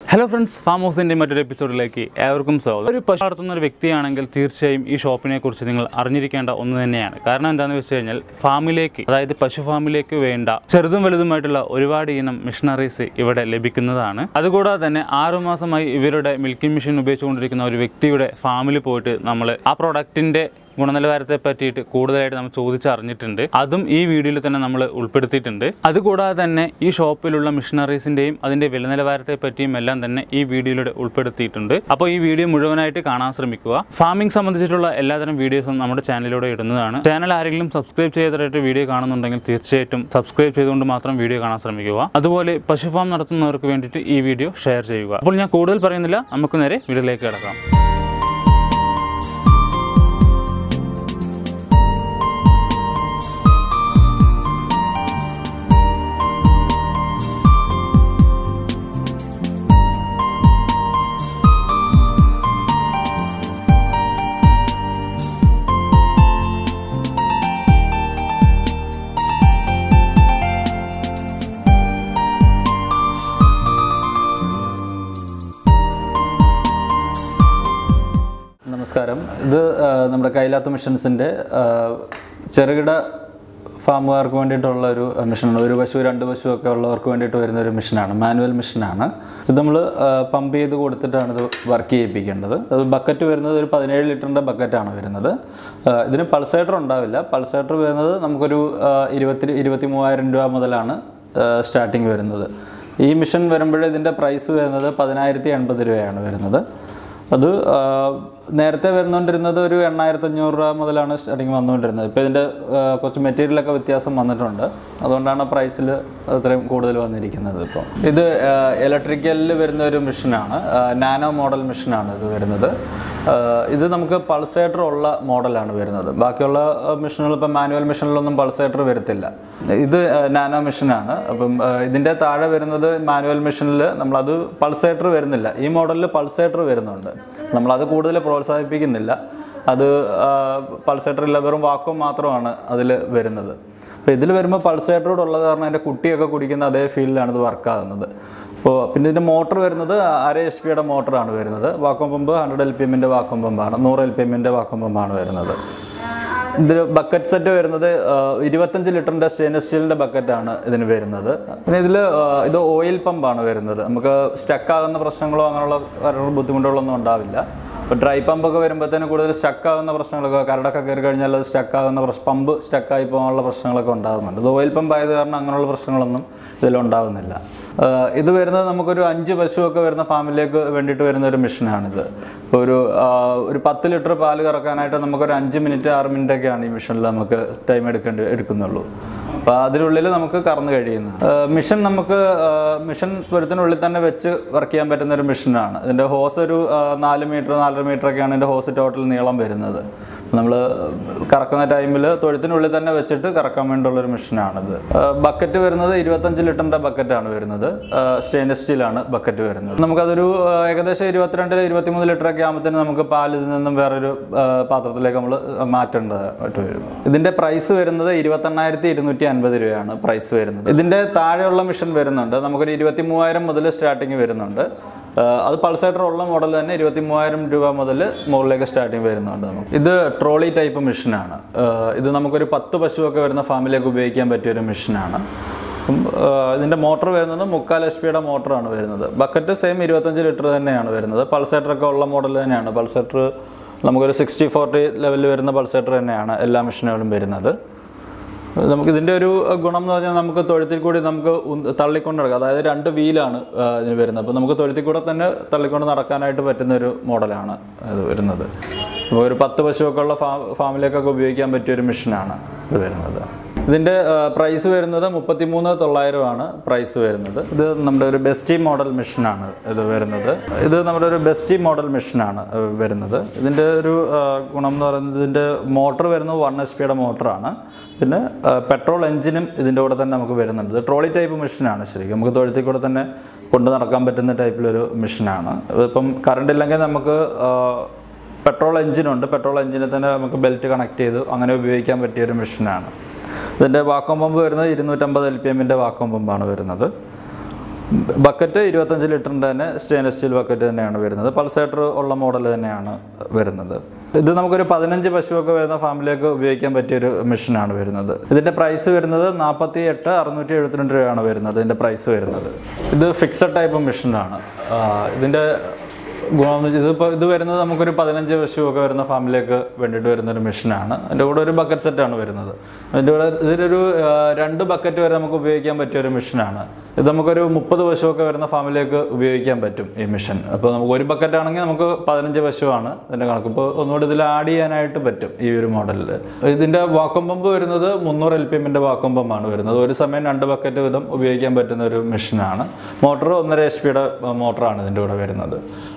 Hello friends farm ഹൗസിൻ്റെ മറ്റൊരു എപ്പിസോഡിലേക്ക് ഏവർക്കും സ്വാഗതം ഒരു പശു വളർത്തുന്ന ഒരു വ്യക്തിയാണെങ്കിൽ തീർച്ചയായും ഈ ഷോപ്പിനെ കുറിച്ച് നിങ്ങൾ അറിഞ്ഞിരിക്കേണ്ട ഒന്ന് തന്നെയാണ് കാരണം എന്താണെന്ന് വെച്ച് കഴിഞ്ഞാൽ ഫാമിലേക്ക് അതായത് പശു ഫാമിലേക്ക് വേണ്ട ചെറുതും വലുതുമായിട്ടുള്ള ഒരുപാട് ഇനം മിഷനറീസ് ഇവിടെ ലഭിക്കുന്നതാണ് അതുകൂടാതെ തന്നെ ആറുമാസമായി ഇവരുടെ മിൽക്കിംഗ് മെഷീൻ ഉപയോഗിച്ചുകൊണ്ടിരിക്കുന്ന ഒരു വ്യക്തിയുടെ ഫാമിൽ പോയിട്ട് നമ്മൾ ആ പ്രോഡക്റ്റിൻ്റെ ഗുണനിലവാരത്തെ പറ്റിയിട്ട് കൂടുതലായിട്ട് നമ്മൾ ചോദിച്ചറിഞ്ഞിട്ടുണ്ട് അതും ഈ വീഡിയോയിൽ തന്നെ നമ്മൾ ഉൾപ്പെടുത്തിയിട്ടുണ്ട് അതുകൂടാതെ തന്നെ ഈ ഷോപ്പിലുള്ള മിഷനറീസിൻ്റെയും അതിൻ്റെ വില നിലവാരത്തെ പറ്റിയും എല്ലാം തന്നെ ഈ വീഡിയോയിലൂടെ ഉൾപ്പെടുത്തിയിട്ടുണ്ട് അപ്പോൾ ഈ വീഡിയോ മുഴുവനായിട്ട് കാണാൻ ശ്രമിക്കുക ഫാമിംഗ് സംബന്ധിച്ചിട്ടുള്ള എല്ലാതരം വീഡിയോസും നമ്മുടെ ചാനലിലൂടെ ഇടുന്നതാണ് ചാനൽ ആരെങ്കിലും സബ്സ്ക്രൈബ് ചെയ്തതായിട്ട് വീഡിയോ കാണുന്നുണ്ടെങ്കിൽ തീർച്ചയായിട്ടും സബ്സ്ക്രൈബ് ചെയ്തുകൊണ്ട് മാത്രം വീഡിയോ കാണാൻ ശ്രമിക്കുക അതുപോലെ പശു ഫാം നടത്തുന്നവർക്ക് വേണ്ടിയിട്ട് ഈ വീഡിയോ ഷെയർ ചെയ്യുക അപ്പോൾ ഞാൻ കൂടുതൽ പറയുന്നില്ല നമുക്ക് നേരെ വീഡിയോയിലേക്ക് കിടക്കാം നമസ്കാരം ഇത് ആ, നമ്മുടെ കൈലാത്ത മിഷൻസിൻ്റെ ആ, ചെറുകിട ഫാമുകാർക്ക് വേണ്ടിയിട്ടുള്ള ഒരു മിഷനാണ് ഒരു പശു രണ്ട് പശു ഒക്കെ ഉള്ളവർക്ക് വേണ്ടിയിട്ട് വരുന്ന ഒരു മിഷനാണ് മാനുവൽ മിഷനാണ് ഇത് നമ്മൾ പമ്പ് ചെയ്ത് കൊടുത്തിട്ടാണ് ഇത് വർക്ക് ചെയ്യിപ്പിക്കേണ്ടത് അത് ബക്കറ്റ് വരുന്നത് ഒരു പതിനേഴ് ലിറ്ററിൻ്റെ ബക്കറ്റാണ് വരുന്നത് ആ, ഇതിന് പൾസേറ്റർ ഉണ്ടാവില്ല പൾസേറ്റർ വരുന്നത് നമുക്കൊരു ആ, ഇരുപത്തി ഇരുപത്തി മൂവായിരം രൂപ മുതലാണ് സ്റ്റാർട്ടിങ് വരുന്നത് ഈ മിഷൻ വരുമ്പോഴേ ഇതിൻ്റെ പ്രൈസ് വരുന്നത് പതിനായിരത്തി എൺപത് രൂപയാണ് വരുന്നത് അത് ആ, നേരത്തെ വന്നുകൊണ്ടിരുന്നത് ഒരു എണ്ണായിരത്തി അഞ്ഞൂറ് രൂപ മുതലാണ് സ്റ്റാർട്ടിങ് വന്നുകൊണ്ടിരുന്നത് ഇപ്പോൾ ഇതിൻ്റെ ആ, കുറച്ച് മെറ്റീരിയലൊക്കെ വ്യത്യാസം വന്നിട്ടുണ്ട് അതുകൊണ്ടാണ് പ്രൈസിൽ അത്രയും കൂടുതൽ വന്നിരിക്കുന്നത് ഇപ്പോൾ ഇത് ഇലക്ട്രിക്കലിൽ വരുന്ന ഒരു മെഷീനാണ് നാനോ മോഡൽ മെഷീനാണ് ഇത് വരുന്നത് ആ, ഇത് നമുക്ക് പൾസേറ്റർ ഉള്ള മോഡലാണ് വരുന്നത് ബാക്കിയുള്ള മെഷീനുകൾ ഇപ്പം മാനുവൽ മെഷീനിലൊന്നും പൾസേറ്റർ വരത്തില്ല ഇത് നാനോ മെഷീനാണ് അപ്പം ആ, ഇതിൻ്റെ താഴെ വരുന്നത് മാനുവൽ മെഷീനിൽ നമ്മളത് പൾസേറ്റർ വരുന്നില്ല ഈ മോഡലിൽ പൾസേറ്റർ വരുന്നുണ്ട് നമ്മളത് കൂടുതൽ പ്രോത്സാഹിപ്പിക്കുന്നില്ല അത് പൾസേറ്റർ ഇല്ല വെറും വാക്കും മാത്രമാണ് അതിൽ വരുന്നത് അപ്പോൾ ഇതിൽ വരുമ്പോൾ പൾസേറ്ററോട് ഉള്ളത് കാരണം എൻ്റെ കുട്ടിയൊക്കെ കുടിക്കുന്ന അതേ ഫീൽഡിലാണ് ഇത് വർക്കാകുന്നത് അപ്പോൾ പിന്നെ ഇതിൻ്റെ മോട്ടർ വരുന്നത് അര എച്ച് പിയുടെ മോട്ടറാണ് വരുന്നത് vacuum pump hundred L P എമ്മിൻ്റെ വാക്വം പമ്പാണ് നൂറ് എൽ പി എമ്മിൻ്റെ വാക്വം പമ്പാണ് വരുന്നത് ഇതിൽ ബക്കറ്റ് സെറ്റ് വരുന്നത് ആ, ഇരുപത്തഞ്ച് ലിറ്ററിൻ്റെ സ്റ്റെയിൻലെസ് സ്റ്റീലിൻ്റെ ബക്കറ്റാണ് ഇതിന് വരുന്നത് പിന്നെ ഇതിൽ ഇത് ഓയിൽ പമ്പാണ് വരുന്നത് നമുക്ക് സ്റ്റക്കാകുന്ന പ്രശ്നങ്ങളോ അങ്ങനെയുള്ള കാര്യങ്ങളോ ബുദ്ധിമുട്ടുകളൊന്നും ഉണ്ടാവില്ല ഇപ്പോൾ ഡ്രൈ പമ്പൊക്കെ വരുമ്പോഴത്തേനും കൂടുതൽ സ്റ്റക്കാകുന്ന പ്രശ്നങ്ങളൊക്കെ കരടൊക്കെ കയറി കഴിഞ്ഞാൽ അത് സ്റ്റക്കാകുന്ന പ്രശ്നം പമ്പ് സ്റ്റക്കായി പോകാനുള്ള പ്രശ്നങ്ങളൊക്കെ ഉണ്ടാകുന്നുണ്ട് ഇത് ഓയിൽ പമ്പ് ആയത് കാരണം അങ്ങനെയുള്ള പ്രശ്നങ്ങളൊന്നും ഇതിലുണ്ടാവുന്നില്ല ആ, ഇത് വരുന്നത് നമുക്കൊരു അഞ്ച് പശുവൊക്കെ വരുന്ന ഫാമിലേക്ക് വേണ്ടിയിട്ട് വരുന്ന ഒരു മെഷീനാണിത് ഇപ്പോൾ ഒരു ആ, ഒരു പത്ത് ലിറ്റർ പാല് കറക്കാനായിട്ട് നമുക്കൊരു അഞ്ച് മിനിറ്റ് ആറ് മിനിറ്റ് ഒക്കെയാണ് ഈ മെഷീനിൽ നമുക്ക് ടൈം എടുക്കേണ്ടി എടുക്കുന്നുള്ളൂ അപ്പോൾ അതിനുള്ളിൽ നമുക്ക് കറന്ന് കഴിയുന്നു മിഷൻ നമുക്ക് ആ, മിഷൻ പുരത്തിനുള്ളിൽ തന്നെ വെച്ച് വർക്ക് ചെയ്യാൻ പറ്റുന്ന ഒരു മെഷീനാണ് ഇതിൻ്റെ ഹോസ് ഒരു ആ, നാല് മീറ്റർ നാലര മീറ്റർ ഒക്കെയാണ് ഇതിൻ്റെ ഹോസ് ടോട്ടൽ നീളം വരുന്നത് നമ്മൾ കറക്കുന്ന ടൈമിൽ തൊഴുത്തിനുള്ളിൽ തന്നെ വെച്ചിട്ട് കറക്കാൻ വേണ്ടിയുള്ള ഒരു മെഷീനാണിത് ബക്കറ്റ് വരുന്നത് ഇരുപത്തഞ്ച് ലിറ്ററിൻ്റെ ബക്കറ്റാണ് വരുന്നത് സ്റ്റെയിൻലെസ് സ്റ്റീലാണ് ബക്കറ്റ് വരുന്നത് നമുക്കതൊരു ആ, ഏകദേശം ഇരുപത്തിരണ്ട് ഇരുപത്തിമൂന്ന് ലിറ്റർ ഒക്കെ ആകുമ്പോഴത്തേന് നമുക്ക് പാൽ ഇതിൽ നിന്നും വേറൊരു ആ, പാത്രത്തിലേക്ക് നമ്മൾ മാറ്റേണ്ടതായിട്ട് വരും ഇതിൻ്റെ പ്രൈസ് വരുന്നത് ഇരുപത്തെണ്ണായിരത്തി ഇരുന്നൂറ്റി അൻപത് രൂപയാണ് പ്രൈസ് വരുന്നത് ഇതിൻ്റെ താഴെയുള്ള മിഷൻ വരുന്നുണ്ട് നമുക്കൊരു ഇരുപത്തി മൂവായിരം മുതൽ സ്റ്റാർട്ടിങ് വരുന്നുണ്ട് ആ, അത് പൾസേറ്റർ ഉള്ള മോഡൽ തന്നെ ഇരുപത്തി മൂവായിരം രൂപ മുതൽ മുകളിലേക്ക് സ്റ്റാർട്ടിങ് വരുന്നുണ്ട് നമുക്ക് ഇത് ട്രോളി ടൈപ്പ് മെഷീനാണ് ഇത് നമുക്കൊരു പത്ത് പശുവൊക്കെ വരുന്ന ഫാമിലേക്ക് ഉപയോഗിക്കാൻ പറ്റിയ ഒരു മെഷീനാണ് അപ്പം ആ, ഇതിൻ്റെ മോട്ടർ വരുന്നത് മുക്കാൽ എച്ച് പിയുടെ മോട്ടറാണ് വരുന്നത് ബക്കറ്റ് സെയിം ഇരുപത്തഞ്ച് ലിറ്റർ തന്നെയാണ് വരുന്നത് പൾസേറ്റർ ഒക്കെ ഉള്ള മോഡൽ തന്നെയാണ് പൾസേറ്റർ നമുക്കൊരു സിക്സ്റ്റി ഫോർട്ടി ലെവലിൽ വരുന്ന പൾസേറ്റർ തന്നെയാണ് എല്ലാ മെഷീനുകളും വരുന്നത് നമുക്ക് ഇതിൻ്റെ ഒരു ഗുണം എന്ന് പറഞ്ഞാൽ നമുക്ക് തൊഴുത്തിൽ കൂടി നമുക്ക് ഉന്ത് തള്ളിക്കൊണ്ട് നടക്കാം അതായത് രണ്ട് വീലാണ് ആ, ഇതിന് വരുന്നത് അപ്പോൾ നമുക്ക് തൊഴുത്തിൽ കൂടെ തന്നെ തള്ളിക്കൊണ്ട് നടക്കാനായിട്ട് പറ്റുന്ന ഒരു മോഡലാണ് ഇത് വരുന്നത് അപ്പോൾ ഒരു പത്ത് പശുവൊക്കെ ഉള്ള ഫാ ഫാമിലേക്കൊക്കെ ഉപയോഗിക്കാൻ പറ്റിയ ഒരു മെഷീനാണ് ഇത് വരുന്നത് ഇതിൻ്റെ പ്രൈസ് വരുന്നത് മുപ്പത്തിമൂന്ന് തൊള്ളായിരമാണ് പ്രൈസ് വരുന്നത് ഇത് നമ്മുടെ ഒരു ബെസ്റ്റി മോഡൽ മെഷീനാണ് ഇത് വരുന്നത് ഇത് നമ്മുടെ ഒരു ബെസ്റ്റി മോഡൽ മെഷീനാണ് വരുന്നത് ഇതിൻ്റെ ഒരു ആ, ഗുണം എന്ന് പറയുന്നത് ഇതിൻ്റെ മോട്ടർ വരുന്നത് വൺ എച്ച് പിയുടെ മോട്ടറാണ് പിന്നെ ആ, പെട്രോൾ എഞ്ചിനും ഇതിൻ്റെ കൂടെ തന്നെ നമുക്ക് വരുന്നുണ്ട് ഇത് ട്രോളി ടൈപ്പ് മെഷീനാണ് ശരിക്കും നമുക്ക് തൊഴുത്തിൽ കൂടെ തന്നെ കൊണ്ട് നടക്കാൻ പറ്റുന്ന ടൈപ്പിലൊരു മെഷീനാണ് ഇപ്പം കറണ്ട് ഇല്ലെങ്കിൽ നമുക്ക് ആ, പെട്രോൾ എഞ്ചിനുണ്ട് പെട്രോൾ എഞ്ചിനെ തന്നെ നമുക്ക് ബെൽറ്റ് കണക്ട് ചെയ്ത് അങ്ങനെ ഉപയോഗിക്കാൻ പറ്റിയ ഒരു മെഷീനാണ് ഇതിൻ്റെ വാക്വം പമ്പ് വരുന്നത് ഇരുന്നൂറ്റമ്പത് എൽ പി എമ്മിൻ്റെ വാക്വം പമ്പാണ് വരുന്നത് ബക്കറ്റ് ഇരുപത്തഞ്ച് ലിറ്ററിൻ്റെ തന്നെ സ്റ്റെയിൻലെസ് സ്റ്റീൽ ബക്കറ്റ് തന്നെയാണ് വരുന്നത് പൾസേറ്റർ ഉള്ള മോഡൽ തന്നെയാണ് വരുന്നത് ഇത് നമുക്കൊരു പതിനഞ്ച് പശുവൊക്കെ വരുന്ന ഫാമിലേക്ക് ഉപയോഗിക്കാൻ പറ്റിയൊരു മെഷീനാണ് വരുന്നത് ഇതിൻ്റെ പ്രൈസ് വരുന്നത് നാൽപ്പത്തി എട്ട് അറുന്നൂറ്റി എഴുപത്തിരണ്ട് രൂപയാണ് വരുന്നത് ഇതിൻ്റെ പ്രൈസ് വരുന്നത് ഇത് ഫിക്സഡ് ടൈപ്പ് മെഷീനാണ് ഇതിൻ്റെ ഗുണം ഇതിപ്പോൾ ഇത് വരുന്നത് നമുക്കൊരു പതിനഞ്ച് പശുവൊക്കെ വരുന്ന ഫാമിലേക്ക് വേണ്ടിയിട്ട് വരുന്ന ഒരു മെഷീനാണ് അതിൻ്റെ കൂടെ ഒരു ബക്കറ്റ് സെറ്റാണ് വരുന്നത് അതിൻ്റെ കൂടെ ഇതിലൊരു ആ, രണ്ട് ബക്കറ്റ് വരെ നമുക്ക് ഉപയോഗിക്കാൻ പറ്റിയ ഒരു മെഷീനാണ് ഇത് നമുക്കൊരു മുപ്പത് പശുവൊക്കെ വരുന്ന ഫാമിലേക്ക് ഉപയോഗിക്കാൻ പറ്റും ഈ മെഷീൻ അപ്പോൾ നമുക്ക് ഒരു ബക്കറ്റ് ആണെങ്കിൽ നമുക്ക് പതിനഞ്ച് പശുവാണ് ഇതിൻ്റെ കണക്ക് ഇപ്പോൾ ഒന്നുകൂടി ഇതിൽ ആഡ് ചെയ്യാനായിട്ട് പറ്റും ഈ ഒരു മോഡലിൽ ഇതിൻ്റെ വാക്വം പമ്പ് വരുന്നത് മുന്നൂറ് എൽ പി എമ്മിൻ്റെ വാക്വം പമ്പാണ് വരുന്നത് ഒരു സമയം രണ്ട് ബക്കറ്റ് വീതം ഉപയോഗിക്കാൻ പറ്റുന്ന ഒരു മെഷീനാണ് മോട്ടർ ഒന്നര എച്ച് പിയുടെ മോട്ടറാണ് ഇതിൻ്റെ കൂടെ വരുന്നത്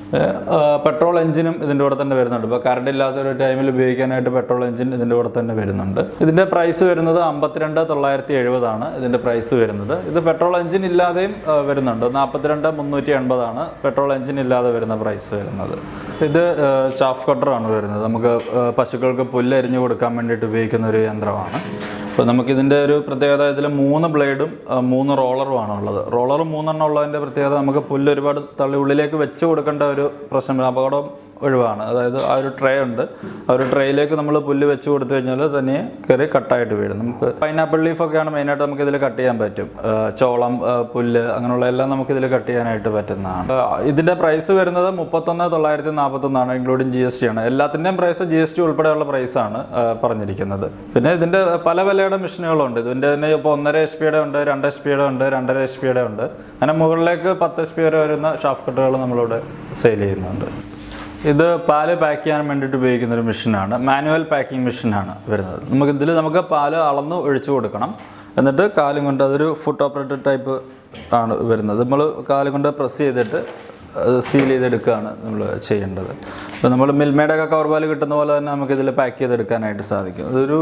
പെട്രോൾ എഞ്ചിനും ഇതിൻ്റെ കൂടെ തന്നെ വരുന്നുണ്ട് ഇപ്പോൾ കറണ്ട് ഇല്ലാത്ത ഒരു ടൈമിൽ ഉപയോഗിക്കാനായിട്ട് പെട്രോൾ എഞ്ചിൻ ഇതിൻ്റെ കൂടെ തന്നെ വരുന്നുണ്ട് ഇതിൻ്റെ പ്രൈസ് വരുന്നത് അമ്പത്തിരണ്ട് തൊള്ളായിരത്തി എഴുപതാണ് ഇതിൻ്റെ പ്രൈസ് വരുന്നത് ഇത് പെട്രോൾ എഞ്ചിൻ ഇല്ലാതെയും ആ, വരുന്നുണ്ട് നാൽപ്പത്തിരണ്ട് മുന്നൂറ്റി എൺപതാണ് പെട്രോൾ എഞ്ചിൻ ഇല്ലാതെ വരുന്ന പ്രൈസ് വരുന്നത് ഇത് ചാഫ് കട്ടറാണ് വരുന്നത് നമുക്ക് ആ, പശുക്കൾക്ക് പുല്ല് അരിഞ്ഞു കൊടുക്കാൻ വേണ്ടിയിട്ട് ഉപയോഗിക്കുന്ന ഒരു യന്ത്രമാണ് അപ്പോൾ നമുക്കിതിൻ്റെ ഒരു പ്രത്യേകത ഇതിൽ മൂന്ന് ബ്ലേഡും ആ, മൂന്ന് റോളറുമാണ് ഉള്ളത് റോളർ മൂന്നെണ്ണം ഉള്ളതിൻ്റെ പ്രത്യേകത നമുക്ക് പുല്ല് ഒരുപാട് തള്ളി ഉള്ളിലേക്ക് വെച്ച് കൊടുക്കേണ്ട ഒരു പ്രശ്നം അപകടം ഒഴിവാണ് അതായത് ആ ഒരു ട്രേ ഉണ്ട് ആ ഒരു ട്രേയിലേക്ക് നമ്മൾ പുല്ല് വെച്ച് കൊടുത്തു കഴിഞ്ഞാൽ തന്നെ കയറി കട്ടായിട്ട് വീഴും നമുക്ക് പൈനാപ്പിൾ ലീഫൊക്കെയാണ് മെയിനായിട്ട് നമുക്ക് ഇതിൽ കട്ട് ചെയ്യാൻ പറ്റും ആ, ചോളം ആ, പുല്ല് അങ്ങനെയുള്ള എല്ലാം നമുക്ക് ഇതിൽ കട്ട് ചെയ്യാനായിട്ട് പറ്റുന്നതാണ് ആ, ഇതിൻ്റെ പ്രൈസ് വരുന്നത് മുപ്പത്തൊന്ന് തൊള്ളായിരത്തി നാൽപ്പത്തൊന്നാണ് ഇൻക്ലൂഡിങ് ജി എസ് ടി ആണ് എല്ലാത്തിൻ്റെയും പ്രൈസ് ജി എസ് ടി ഉൾപ്പെടെയുള്ള പ്രൈസാണ് പറഞ്ഞിരിക്കുന്നത് പിന്നെ ഇതിൻ്റെ പല വിലയുടെ മെഷീനുകളുണ്ട് ഇതിൻ്റെ തന്നെ ഇപ്പോൾ ഒന്നര എച്ച് പിയുടെ ഉണ്ട് രണ്ട് എച്ച് പിയുടെ ഉണ്ട് രണ്ടര എച്ച് പിയുടെ ഉണ്ട് അങ്ങനെ മുകളിലേക്ക് പത്ത് എച്ച് പി വരെ വരുന്ന ഷാഫ് കട്ടുകൾ നമ്മളിവിടെ സെയിൽ ചെയ്യുന്നുണ്ട് ഇത് പാല് പാക്ക് ചെയ്യാൻ വേണ്ടിയിട്ട് ഉപയോഗിക്കുന്ന ഒരു മെഷീനാണ് മാനുവൽ പാക്കിംഗ് മെഷീനാണ് വരുന്നത് നമുക്ക് ഇതിൽ നമുക്ക് പാല് അളന്ന് ഒഴിച്ചു കൊടുക്കണം എന്നിട്ട് കാലും കൊണ്ട് അതൊരു ഫുഡ് ഓപ്പറേറ്റഡ് ടൈപ്പ് ആണ് വരുന്നത് നമ്മൾ കാലും കൊണ്ട് പ്രസ് ചെയ്തിട്ട് സീൽ ചെയ്തെടുക്കുകയാണ് നമ്മൾ ചെയ്യേണ്ടത് അപ്പോൾ നമ്മൾ മിൽമയുടെ ഒക്കെ കവർ പാല് കിട്ടുന്ന പോലെ തന്നെ നമുക്ക് ഇതിൽ പാക്ക് ചെയ്തെടുക്കാനായിട്ട് സാധിക്കും ഇതൊരു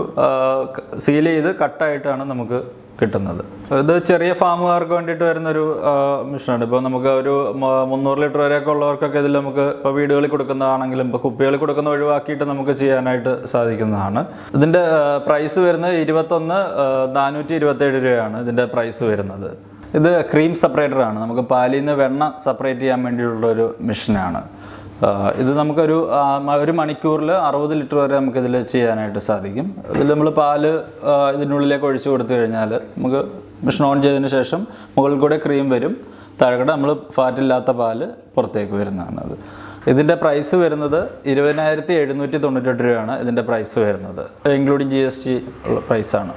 സീൽ ചെയ്ത് കട്ടായിട്ടാണ് നമുക്ക് കിട്ടുന്നത് ഇത് ചെറിയ ഫാമുകാർക്ക് വേണ്ടിയിട്ട് വരുന്നൊരു മിഷനാണ് ഇപ്പോൾ നമുക്ക് ഒരു മ- മുന്നൂറ് ലിറ്റർ വരെയൊക്കെ ഉള്ളവർക്കൊക്കെ ഇതിൽ നമുക്ക് ഇപ്പോൾ വീടുകളിൽ കൊടുക്കുന്നതാണെങ്കിലും ഇപ്പോൾ കുപ്പികളിൽ കൊടുക്കുന്ന ഒഴിവാക്കിയിട്ട് നമുക്ക് ചെയ്യാനായിട്ട് സാധിക്കുന്നതാണ് ഇതിൻ്റെ പ്രൈസ് വരുന്നത് ഇരുപത്തൊന്ന് നാനൂറ്റി ഇരുപത്തേഴ് രൂപയാണ് ഇതിൻ്റെ പ്രൈസ് വരുന്നത് ഇത് ക്രീം സെപ്പറേറ്റർ ആണ് നമുക്ക് പാലിൽ നിന്ന് വെണ്ണ സെപ്പറേറ്റ് ചെയ്യാൻ വേണ്ടിയിട്ടുള്ള ഒരു മെഷീനാണ് ആഹ് ഇത് നമുക്കൊരു ആഹ് മ- ഒരു മണിക്കൂറിൽ അറുപത് ലിറ്റർ വരെ നമുക്കിതിൽ ചെയ്യാനായിട്ട് സാധിക്കും ഇതിൽ നമ്മൾ പാല് ആഹ് ഇതിനുള്ളിലേക്ക് ഒഴിച്ചു കൊടുത്തു കഴിഞ്ഞാൽ നമുക്ക് മെഷീൻ ഓൺ ചെയ്തതിന് ശേഷം മുകളിൽ കൂടെ ക്രീം വരും താഴെ നമ്മൾ ഫാറ്റില്ലാത്ത പാല് പുറത്തേക്ക് വരുന്നതാണ് അത് ഇതിൻ്റെ പ്രൈസ് വരുന്നത് ഇരുപതിനായിരത്തി എഴുന്നൂറ്റി തൊണ്ണൂറ്റെട്ട് രൂപയാണ് ഇതിൻ്റെ പ്രൈസ് വരുന്നത് ഇൻക്ലൂഡിങ് ജി എസ് ടി ഉള്ള പ്രൈസാണ്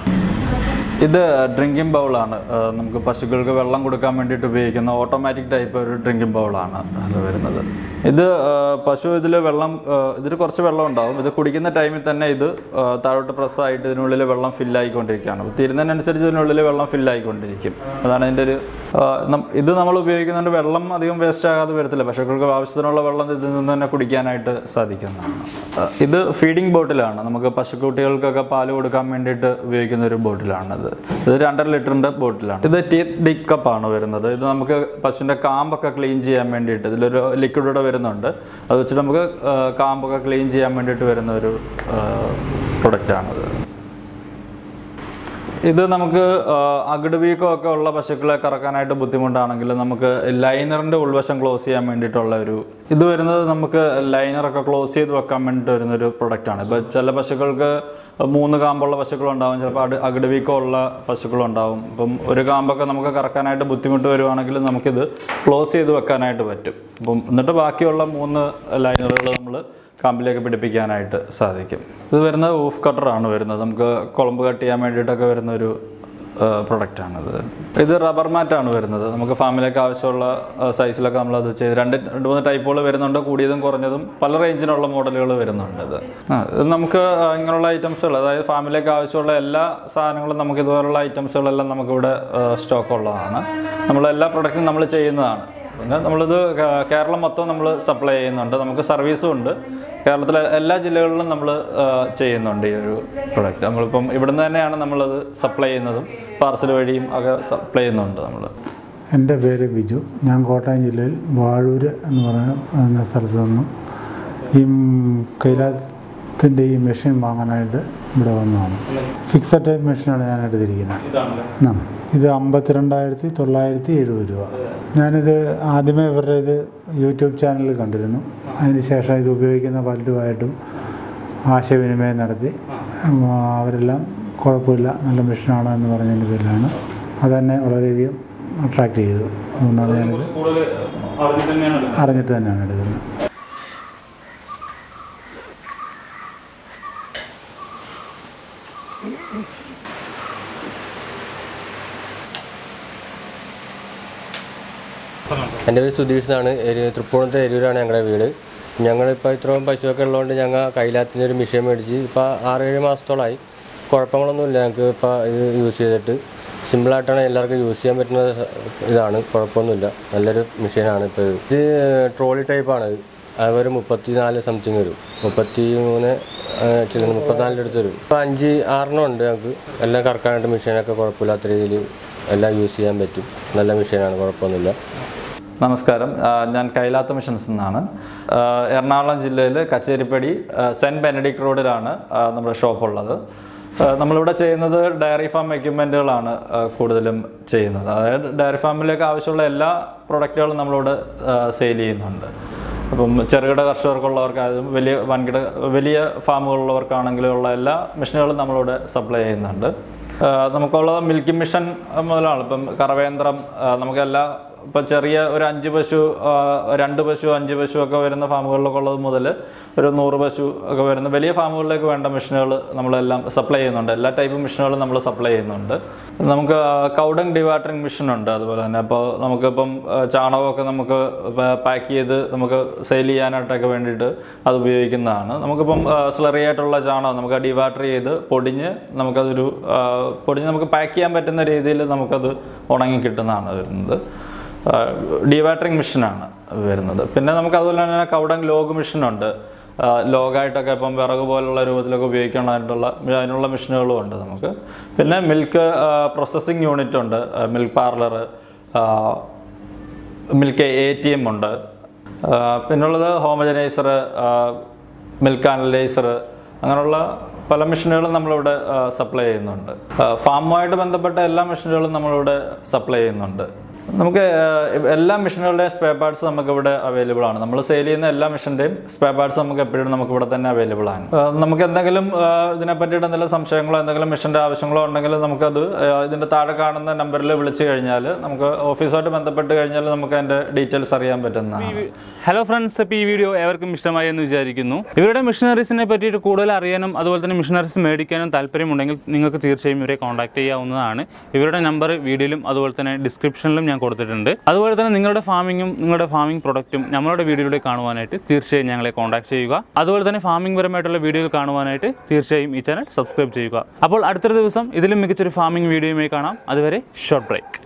ഇത് ഡ്രിങ്കിങ് ബൗളാണ് നമുക്ക് പശുക്കൾക്ക് വെള്ളം കൊടുക്കാൻ വേണ്ടിയിട്ട് ഉപയോഗിക്കുന്ന ഓട്ടോമാറ്റിക് ടൈപ്പ് ഒരു ഡ്രിങ്കിങ് ബൗളാണ് അത് വരുന്നത് ഇത് ആ, പശു ഇതിൽ വെള്ളം ആ, ഇതിൽ കുറച്ച് വെള്ളം ഉണ്ടാവും ഇത് കുടിക്കുന്ന ടൈമിൽ തന്നെ ഇത് ആ, താഴോട്ട് പ്രസ്സായിട്ട് ഇതിനുള്ളിൽ വെള്ളം ഫില്ലായിക്കൊണ്ടിരിക്കുകയാണ് അപ്പോൾ തീരുന്നതിനനുസരിച്ച് ഇതിനുള്ളിൽ വെള്ളം ഫില്ലായിക്കൊണ്ടിരിക്കും അതാണ് ഇതിൻ്റെ ഒരു ആ, നം- ഇത് നമ്മൾ ഉപയോഗിക്കുന്നതുകൊണ്ട് വെള്ളം അധികം വേസ്റ്റ് ആകാതെ വരത്തില്ല പശുക്കൾക്ക് ആവശ്യത്തിനുള്ള വെള്ളം ഇതിൽ നിന്ന് തന്നെ കുടിക്കാനായിട്ട് സാധിക്കുന്നതാണ് ആ, ഇത് ഫീഡിംഗ് ബോട്ടിലാണ് നമുക്ക് പശുക്കുട്ടികൾക്കൊക്കെ പാല് കൊടുക്കാൻ വേണ്ടിയിട്ട് ഉപയോഗിക്കുന്ന ഒരു ബോട്ടിലാണിത് ഇത് രണ്ടര ലിറ്ററിൻ്റെ ബോട്ടിലാണ് ഇത് ടീത്ത് ഡിക് കപ്പാണ് വരുന്നത് ഇത് നമുക്ക് പശുവിൻ്റെ കാമ്പൊക്കെ ക്ലീൻ ചെയ്യാൻ വേണ്ടിയിട്ട് ഇതിലൊരു ലിക്വിഡ് ഇവിടെ വരുന്നുണ്ട് അത് വെച്ചിട്ട് നമുക്ക് ആ, കാമ്പൊക്കെ ക്ലീൻ ചെയ്യാൻ വേണ്ടിയിട്ട് വരുന്ന ഒരു പ്രൊഡക്റ്റാണിത് ഇത് നമുക്ക് ആ, അകിട് വീക്കം ഒക്കെ ഉള്ള പശുക്കളെ കറക്കാനായിട്ട് ബുദ്ധിമുട്ടാണെങ്കിൽ നമുക്ക് ലൈനറിൻ്റെ ഉൾവശം ക്ലോസ് ചെയ്യാൻ വേണ്ടിയിട്ടുള്ള ഒരു ഇത് വരുന്നത് നമുക്ക് ലൈനറൊക്കെ ക്ലോസ് ചെയ്ത് വെക്കാൻ വേണ്ടിയിട്ട് വരുന്നൊരു പ്രൊഡക്റ്റാണ് ഇപ്പോൾ ചില പശുക്കൾക്ക് മൂന്ന് കാമ്പുള്ള പശുക്കളുണ്ടാവും ചിലപ്പോൾ അട് അകിട് വീക്കം ഉള്ള പശുക്കളുണ്ടാവും ഇപ്പം ഒരു കാമ്പൊക്കെ നമുക്ക് കറക്കാനായിട്ട് ബുദ്ധിമുട്ട് വരുവാണെങ്കിൽ നമുക്കിത് ക്ലോസ് ചെയ്ത് വെക്കാനായിട്ട് പറ്റും അപ്പം എന്നിട്ട് ബാക്കിയുള്ള മൂന്ന് ലൈനറുകൾ നമ്മൾ കാമ്പിലേക്ക് പിടിപ്പിക്കാനായിട്ട് സാധിക്കും ഇത് വരുന്നത് ഊഫ് കട്ടറാണ് വരുന്നത് നമുക്ക് കുളമ്പ് കട്ട് ചെയ്യാൻ വേണ്ടിയിട്ടൊക്കെ വരുന്ന ഒരു പ്രൊഡക്റ്റാണിത് ഇത് റബ്ബർ മാറ്റാണ് വരുന്നത് നമുക്ക് ഫാമിലേക്ക് ആവശ്യമുള്ള ആ, സൈസിലൊക്കെ നമ്മളത് ചെയ്ത് രണ്ട് രണ്ട് മൂന്ന് ടൈപ്പുകൾ വരുന്നുണ്ട് കൂടിയതും കുറഞ്ഞതും പല റേഞ്ചിനുള്ള മോഡലുകൾ വരുന്നുണ്ട് ഇത് ആ, ഇത് നമുക്ക് ആ, ഇങ്ങനെയുള്ള ഐറ്റംസുകൾ അതായത് ഫാമിലേക്ക് ആവശ്യമുള്ള എല്ലാ സാധനങ്ങളും നമുക്ക് ഇതുപോലുള്ള ഐറ്റംസുകളെല്ലാം നമുക്കിവിടെ സ്റ്റോക്ക് ഉള്ളതാണ് നമ്മൾ എല്ലാ പ്രൊഡക്റ്റും നമ്മൾ ചെയ്യുന്നതാണ് പിന്നെ നമ്മളിത് കേ- കേരളം മൊത്തം നമ്മൾ സപ്ലൈ ചെയ്യുന്നുണ്ട് നമുക്ക് സർവീസും ഉണ്ട് കേരളത്തിലെ എല്ലാ ജില്ലകളിലും നമ്മൾ ചെയ്യുന്നുണ്ട് ഈ ഒരു പ്രൊഡക്റ്റ് നമ്മളിപ്പം ഇവിടുന്ന് തന്നെയാണ് നമ്മളത് സപ്ലൈ ചെയ്യുന്നതും പാർസൽ വഴിയും ഒക്കെ സപ്ലൈ ചെയ്യുന്നുണ്ട് നമ്മൾ എൻ്റെ പേര് ബിജു ഞാൻ കോട്ടയം ജില്ലയിൽ വാഴൂർ എന്ന് പറയുന്ന എന്ന സ്ഥലത്ത് നിന്നും ഈ കൈലാ കൈലാസത്തിൻ്റെ ഈ മെഷീൻ വാങ്ങാനായിട്ട് ഇവിടെ വന്നതാണ് ഫിക്സഡ് ടൈപ്പ് മെഷീനാണ് ഞാൻ എടുത്തിരിക്കുന്നത് ഇതാണല്ലേ ഉം. ഇത് അമ്പത്തിരണ്ടായിരത്തി തൊള്ളായിരത്തി എഴുപത് രൂപ ഞാനിത് ആദ്യമേ ഇവരുടെ ഇത് യൂട്യൂബ് ചാനലിൽ കണ്ടിരുന്നു അതിന് ശേഷം ഇത് ഉപയോഗിക്കുന്ന പലരുമായിട്ടും ആശയവിനിമയം നടത്തി ഉം, അവരെല്ലാം കുഴപ്പമില്ല നല്ല മെഷീനാണ് എന്ന് പറഞ്ഞതിൻ്റെ പേരിലാണ് അതെന്നെ വളരെയധികം അട്രാക്റ്റ് ചെയ്തു അതുകൊണ്ടാണ് ഞാനിത് കൂടുതൽ അറിഞ്ഞു തന്നെയാണ് എടുക്കുന്നത്. അറിഞ്ഞിട്ട് തന്നെയാണ് എടുക്കുന്നത് എൻ്റെ പേര് സുധീഷ് എന്നാണ് എരു തൃപ്പൂണിത്തെ എരൂരാണ് ഞങ്ങളുടെ വീട് ഞങ്ങളിപ്പോൾ ഇത്രയും പശുവൊക്കെ ഉള്ളതുകൊണ്ട് ഞങ്ങൾ കൈലാത്തിൻ്റെ ഒരു മെഷീൻ മേടിച്ച് ഇപ്പോൾ ആറേഴ് മാസത്തോളമായി കുഴപ്പങ്ങളൊന്നുമില്ല ഞങ്ങൾക്ക് ഇപ്പോൾ ഇത് യൂസ് ചെയ്തിട്ട് സിമ്പിളായിട്ടാണ് എല്ലാവർക്കും യൂസ് ചെയ്യാൻ പറ്റുന്ന ഇതാണ് കുഴപ്പമൊന്നുമില്ല നല്ലൊരു മെഷീനാണ് ഇപ്പോൾ ഇത് ഇത് ട്രോളി ടൈപ്പാണ് അത് ഒരു മുപ്പത്തി നാല് സംതിങ് വരും മുപ്പത്തി മൂന്ന് ചില മുപ്പത്തിനാലിൻ്റെ അടുത്ത് വരും ഇപ്പോൾ അഞ്ച് ആറെണ്ണം ഉണ്ട് ഞങ്ങൾക്ക് എല്ലാം കറക്കാനായിട്ട് മെഷീനൊക്കെ കുഴപ്പമില്ലാത്ത രീതിയിൽ എല്ലാം യൂസ് ചെയ്യാൻ പറ്റും നല്ല മെഷീനാണ് കുഴപ്പമൊന്നുമില്ല നമസ്കാരം ആ, ഞാൻ കൈലാത്ത മിഷൻസ് നിന്നാണ് ആ, എറണാകുളം ജില്ലയിൽ കച്ചേരിപ്പടി ആ, സെൻറ്റ് ബെനഡിക്ട് റോഡിലാണ് ആ, നമ്മുടെ ഷോപ്പുള്ളത് ആ, നമ്മളിവിടെ ചെയ്യുന്നത് ഡയറി ഫാം എക്യുപ്മെൻറ്റുകളാണ് ആ, കൂടുതലും ചെയ്യുന്നത് അതായത് ഡയറി ഫാമിലേക്ക് ആവശ്യമുള്ള എല്ലാ പ്രൊഡക്റ്റുകളും നമ്മളിവിടെ സെയിൽ ചെയ്യുന്നുണ്ട് അപ്പം ചെറുകിട കർഷകർക്കുള്ളവർക്കായാലും വലിയ വൻകിട വലിയ ഫാമുകളുള്ളവർക്കാണെങ്കിലും ഉള്ള എല്ലാ മെഷീനുകളും നമ്മളിവിടെ സപ്ലൈ ചെയ്യുന്നുണ്ട് ആ, നമുക്കുള്ളത് മിൽക്കി മിഷൻ മുതലാണ് ഇപ്പം കറവേന്ദ്രം ആ, നമുക്കെല്ലാ ഇപ്പം ചെറിയ ഒരു അഞ്ച് പശു ആ, രണ്ട് പശു അഞ്ച് പശു ഒക്കെ വരുന്ന ഫാമുകളിലൊക്കെ ഉള്ളത് മുതൽ ഒരു നൂറ് പശു ഒക്കെ വരുന്ന വലിയ ഫാമുകളിലേക്ക് വേണ്ട മെഷീനുകൾ നമ്മളെല്ലാം സപ്ലൈ ചെയ്യുന്നുണ്ട് എല്ലാ ടൈപ്പ് മെഷീനുകളും നമ്മൾ സപ്ലൈ ചെയ്യുന്നുണ്ട് നമുക്ക് കൗഡങ് ഡിവാട്ടറിങ് മെഷീൻ ഉണ്ട് അതുപോലെ തന്നെ അപ്പോൾ നമുക്കിപ്പം ആ, ചാണകമൊക്കെ നമുക്ക് പാക്ക് ചെയ്ത് നമുക്ക് സെയിൽ ചെയ്യാനായിട്ടൊക്കെ വേണ്ടിയിട്ട് അത് ഉപയോഗിക്കുന്നതാണ് നമുക്കിപ്പം സ്ലറി ആയിട്ടുള്ള ചാണകം നമുക്ക് ഡിവാട്ടർ ചെയ്ത് പൊടിഞ്ഞ് നമുക്കതൊരു ആ, പൊടിഞ്ഞ് നമുക്ക് പാക്ക് ചെയ്യാൻ പറ്റുന്ന രീതിയിൽ നമുക്കത് ഉണങ്ങി കിട്ടുന്നതാണ് വരുന്നത് ഡിവാട്ടറിങ് മെഷീനാണ് വരുന്നത് പിന്നെ നമുക്ക് അതുപോലെ തന്നെ കൗഡങ് ലോഗ് മെഷീനുണ്ട് ലോഗായിട്ടൊക്കെ ഇപ്പം വിറക് പോലുള്ള രൂപത്തിലൊക്കെ ഉപയോഗിക്കാനായിട്ടുള്ള അതിനുള്ള മെഷീനുകളും ഉണ്ട് നമുക്ക് പിന്നെ മിൽക്ക് പ്രോസസ്സിങ് യൂണിറ്റ് ഉണ്ട് milk parlour milk A T M ഉണ്ട് ആ, പിന്നുള്ളത് ഹോമജനൈസർ മിൽക്ക് അനലൈസർ അങ്ങനെയുള്ള പല മെഷീനുകളും നമ്മളിവിടെ സപ്ലൈ ചെയ്യുന്നുണ്ട് ആ, ഫാമുമായിട്ട് ബന്ധപ്പെട്ട എല്ലാ മെഷീനുകളും നമ്മളിവിടെ സപ്ലൈ ചെയ്യുന്നുണ്ട് നമുക്ക് ആ, എല്ലാ മെഷീനുകളുടെയും സ്പെയർ പാർട്സ് നമുക്കിവിടെ അവൈലബിൾ ആണ് നമ്മൾ സെയിൽ ചെയ്യുന്ന എല്ലാ മെഷീൻ്റെയും സ്പെയർ പാർട്സ് നമുക്ക് എപ്പോഴും നമുക്ക് ഇവിടെ തന്നെ അവൈലബിൾ ആണ് ആ, നമുക്ക് എന്തെങ്കിലും ആ, ഇതിനെ പറ്റിയിട്ട് എന്തെങ്കിലും സംശയങ്ങളോ എന്തെങ്കിലും മെഷീൻ്റെ ആവശ്യങ്ങളോ ഉണ്ടെങ്കിൽ നമുക്കത് ആ, ഇതിൻ്റെ താഴെ കാണുന്ന നമ്പറിൽ വിളിച്ചു കഴിഞ്ഞാൽ നമുക്ക് ഓഫീസുമായിട്ട് ബന്ധപ്പെട്ട് കഴിഞ്ഞാൽ നമുക്ക് അതിൻ്റെ ഡീറ്റെയിൽസ് അറിയാൻ പറ്റുന്നതാണ് ഹലോ ഫ്രണ്ട്സ് അപ്പോൾ ഈ വീഡിയോ ഏവർക്കും ഇഷ്ടമായി എന്ന് വിചാരിക്കുന്നു ഇവരുടെ മിഷനറീസിനെ പറ്റിയിട്ട് കൂടുതൽ അറിയാനും അതുപോലെ തന്നെ മിഷനറീസ് മേടിക്കാനും താല്പര്യമുണ്ടെങ്കിൽ നിങ്ങൾക്ക് തീർച്ചയായും ഇവരെ കോൺടാക്ട് ചെയ്യാവുന്നതാണ് ഇവരുടെ നമ്പർ വീഡിയോയിലും അതുപോലെ തന്നെ ഡിസ്ക്രിപ്ഷനിലും ഞാൻ കൊടുത്തിട്ടുണ്ട് അതുപോലെ തന്നെ നിങ്ങളുടെ ഫാമിങ്ങും നിങ്ങളുടെ ഫാമിംഗ് പ്രൊഡക്റ്റും നമ്മളുടെ വീഡിയോയിലൂടെ കാണുവാനായിട്ട് തീർച്ചയായും ഞങ്ങളെ കോൺടാക്ട് ചെയ്യുക അതുപോലെ തന്നെ ഫാമിംഗ് പരമായിട്ടുള്ള വീഡിയോകൾ കാണുവാനായിട്ട് തീർച്ചയായും ഈ ചാനൽ സബ്സ്ക്രൈബ് ചെയ്യുക അപ്പോൾ അടുത്തൊരു ദിവസം ഇതിലും മികച്ചൊരു ഫാമിംഗ് വീഡിയോയുമായി കാണാം അതുവരെ ഷോർട്ട് ബ്രേക്ക്